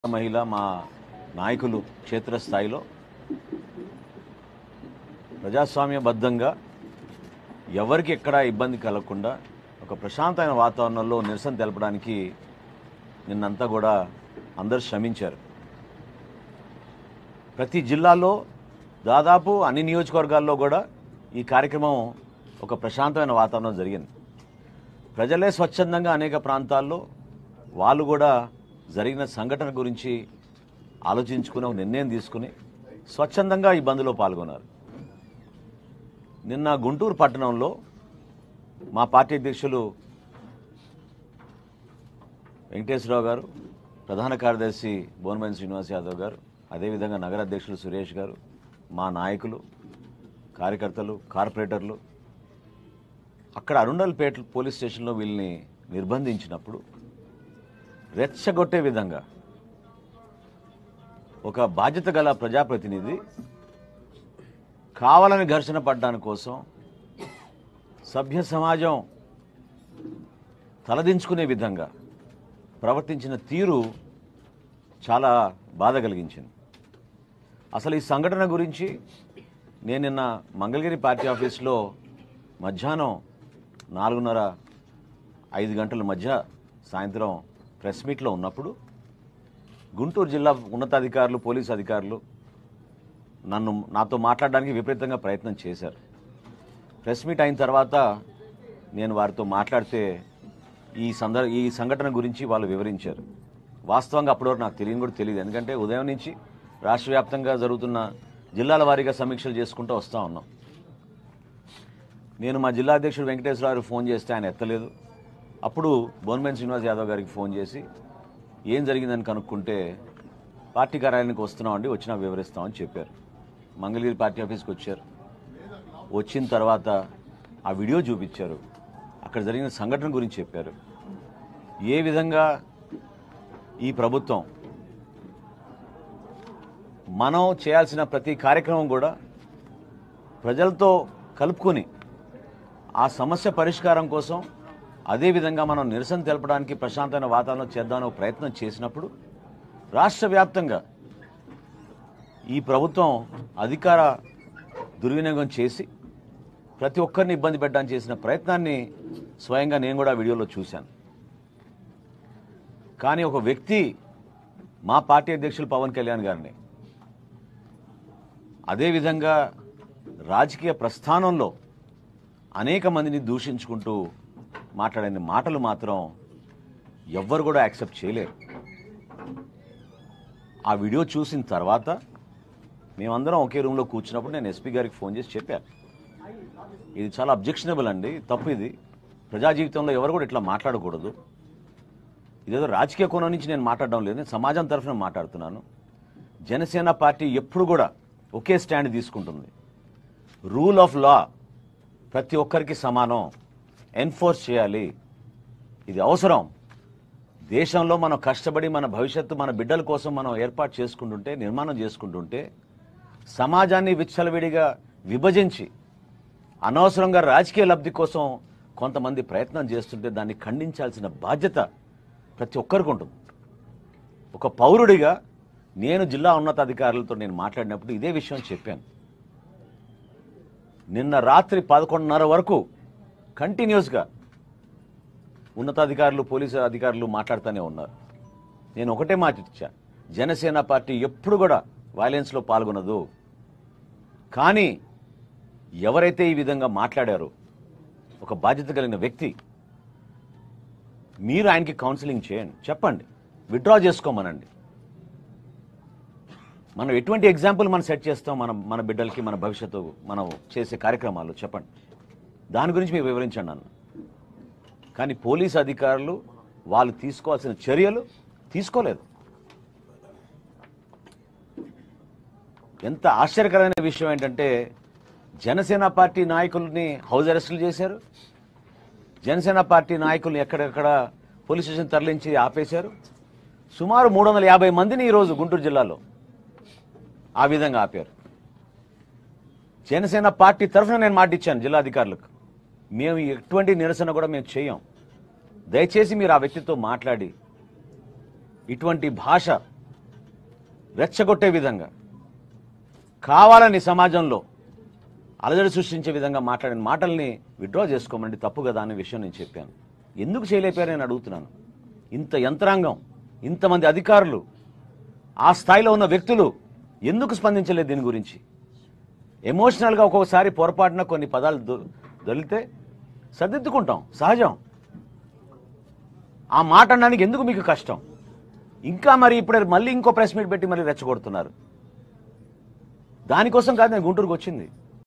మహిళ మా నాయకులు క్షేత్రస్థాయిలో ప్రజాస్వామ్యబద్ధంగా ఎవరికి ఎక్కడ ఇబ్బంది కలగకుండా ఒక ప్రశాంతమైన వాతావరణంలో నిరసన తెలపడానికి నిన్నంతా కూడా అందరూ శ్రమించారు ప్రతి జిల్లాలో దాదాపు అన్ని నియోజకవర్గాల్లో కూడా ఈ కార్యక్రమం ఒక ప్రశాంతమైన వాతావరణం జరిగింది ప్రజలే స్వచ్ఛందంగా అనేక ప్రాంతాల్లో వాళ్ళు కూడా జరిగిన సంఘటన గురించి ఆలోచించుకుని ఒక నిర్ణయం తీసుకుని స్వచ్ఛందంగా ఈ బంద్లో పాల్గొన్నారు నిన్న గుంటూరు పట్టణంలో మా పార్టీ అధ్యక్షులు వెంకటేశ్వరరావు గారు ప్రధాన కార్యదర్శి బోనమని శ్రీనివాస్ యాదవ్ గారు అదేవిధంగా నగర అధ్యక్షులు సురేష్ గారు మా నాయకులు కార్యకర్తలు కార్పొరేటర్లు అక్కడ అరుండల్పేట పోలీస్ స్టేషన్లో వీళ్ళని నిర్బంధించినప్పుడు రెచ్చగొట్టే విధంగా ఒక బాధ్యత గల ప్రజాప్రతినిధి కావాలని ఘర్షణ పడ్డానికి కోసం సభ్య సమాజం తలదించుకునే విధంగా ప్రవర్తించిన తీరు చాలా బాధ కలిగించింది అసలు ఈ సంఘటన గురించి నేను నిన్న మంగళగిరి పార్టీ ఆఫీస్లో మధ్యాహ్నం నాలుగున్నర ఐదు గంటల మధ్య సాయంత్రం ప్రెస్ మీట్లో ఉన్నప్పుడు గుంటూరు జిల్లా ఉన్నతాధికారులు పోలీసు అధికారులు నన్ను నాతో మాట్లాడడానికి విపరీతంగా ప్రయత్నం చేశారు ప్రెస్ మీట్ అయిన తర్వాత నేను వారితో మాట్లాడితే ఈ సందర్ ఈ సంఘటన గురించి వాళ్ళు వివరించారు వాస్తవంగా అప్పటివరకు నాకు తెలియని కూడా తెలియదు ఎందుకంటే ఉదయం నుంచి రాష్ట్ర వ్యాప్తంగా జరుగుతున్న జిల్లాల వారీగా సమీక్షలు చేసుకుంటూ వస్తూ ఉన్నాం నేను మా జిల్లా అధ్యక్షుడు వెంకటేశ్వరరావు ఫోన్ చేస్తే ఆయన ఎత్తలేదు అప్పుడు బోన్మెన్ శ్రీనివాస్ యాదవ్ గారికి ఫోన్ చేసి ఏం జరిగిందని కనుక్కుంటే పార్టీ కార్యాలయానికి వస్తున్నామండి వచ్చినా వివరిస్తామని చెప్పారు మంగళగిరి పార్టీ ఆఫీస్కి వచ్చారు వచ్చిన తర్వాత ఆ వీడియో చూపించారు అక్కడ జరిగిన సంఘటన గురించి చెప్పారు ఏ విధంగా ఈ ప్రభుత్వం మనం చేయాల్సిన ప్రతి కార్యక్రమం కూడా ప్రజలతో కలుపుకొని ఆ సమస్య పరిష్కారం కోసం అదేవిధంగా మనం నిరసన తెలపడానికి ప్రశాంతమైన వాతావరణం చేద్దామని ఒక ప్రయత్నం చేసినప్పుడు రాష్ట్ర వ్యాప్తంగా ఈ ప్రభుత్వం అధికార దుర్వినియోగం చేసి ప్రతి ఒక్కరిని ఇబ్బంది పెట్టడానికి చేసిన ప్రయత్నాన్ని స్వయంగా నేను కూడా వీడియోలో చూశాను కానీ ఒక వ్యక్తి మా పార్టీ అధ్యక్షులు పవన్ కళ్యాణ్ గారిని అదేవిధంగా రాజకీయ ప్రస్థానంలో అనేక మందిని దూషించుకుంటూ మాట్లాడిన మాటలు మాత్రం ఎవ్వరు కూడా యాక్సెప్ట్ చేయలేరు ఆ వీడియో చూసిన తర్వాత మేమందరం ఒకే రూమ్లో కూర్చున్నప్పుడు నేను ఎస్పీ గారికి ఫోన్ చేసి చెప్పాను ఇది చాలా అబ్జెక్షనబుల్ అండి తప్పు ఇది ప్రజా జీవితంలో ఎవరు కూడా ఇట్లా మాట్లాడకూడదు ఇదేదో రాజకీయ కోణం నుంచి నేను మాట్లాడడం లేదు నేను సమాజం తరఫున మాట్లాడుతున్నాను జనసేన పార్టీ ఎప్పుడు కూడా ఒకే స్టాండ్ తీసుకుంటుంది రూల్ ఆఫ్ లా ప్రతి ఒక్కరికి సమానం ఎన్ఫోర్స్ చేయాలి ఇది అవసరం దేశంలో మనం కష్టపడి మన భవిష్యత్తు మన బిడ్డల కోసం మనం ఏర్పాటు చేసుకుంటుంటే నిర్మాణం చేసుకుంటుంటే సమాజాన్ని విచ్చలవిడిగా విభజించి అనవసరంగా రాజకీయ లబ్ధి కోసం కొంతమంది ప్రయత్నం చేస్తుంటే దాన్ని ఖండించాల్సిన బాధ్యత ప్రతి ఒక్కరికి ఉంటుంది ఒక పౌరుడిగా నేను జిల్లా ఉన్నతాధికారులతో నేను మాట్లాడినప్పుడు ఇదే విషయం చెప్పాను నిన్న రాత్రి పదకొండున్నర వరకు కంటిన్యూస్గా ఉన్నతాధికారులు పోలీసు అధికారులు మాట్లాడుతూనే ఉన్నారు నేను ఒకటే మాట ఇచ్చా జనసేన పార్టీ ఎప్పుడు కూడా వైలెన్స్లో పాల్గొనదు కానీ ఎవరైతే ఈ విధంగా మాట్లాడారో ఒక బాధ్యత కలిగిన వ్యక్తి మీరు ఆయనకి కౌన్సిలింగ్ చేయండి చెప్పండి విత్డ్రా చేసుకోమనండి మనం ఎటువంటి ఎగ్జాంపుల్ మనం సెట్ చేస్తాం మన మన బిడ్డలకి మన భవిష్యత్తు మనం చేసే కార్యక్రమాలు చెప్పండి దాని గురించి మీరు వివరించండి అన్న కానీ పోలీస్ అధికారులు వాళ్ళు తీసుకోవాల్సిన చర్యలు తీసుకోలేదు ఎంత ఆశ్చర్యకరమైన విషయం ఏంటంటే జనసేన పార్టీ నాయకుల్ని హౌస్ అరెస్టులు చేశారు జనసేన పార్టీ నాయకుల్ని ఎక్కడెక్కడ పోలీస్ స్టేషన్ తరలించి ఆపేశారు సుమారు మూడు వందల యాభై మందిని ఈరోజు గుంటూరు జిల్లాలో ఆ విధంగా ఆపారు జనసేన పార్టీ తరఫున నేను మాట ఇచ్చాను జిల్లాధికారులకు మేము ఎటువంటి నిరసన కూడా మేము చేయం దయచేసి మీరు ఆ వ్యక్తితో మాట్లాడి ఇటువంటి భాష రెచ్చగొట్టే విధంగా కావాలని సమాజంలో అలజడి సృష్టించే విధంగా మాట్లాడిన మాటల్ని విడ్డ్రా చేసుకోమండి తప్పు కదా అనే విషయం నేను చెప్పాను ఎందుకు చేయలేపారు నేను అడుగుతున్నాను ఇంత యంత్రాంగం ఇంతమంది అధికారులు ఆ స్థాయిలో ఉన్న వ్యక్తులు ఎందుకు స్పందించలేదు దీని గురించి ఎమోషనల్గా ఒక్కొక్కసారి పొరపాటున కొన్ని పదాలు దొ- దొరికితే సర్దిద్దుకుంటాం సహజం ఆ మాట అనడానికి ఎందుకు మీకు కష్టం ఇంకా మరి ఇప్పుడు మళ్ళీ ఇంకో ప్రెస్ మీట్ పెట్టి మళ్ళీ రెచ్చగొడుతున్నారు దానికోసం కాదు నేను గుంటూరుకు వచ్చింది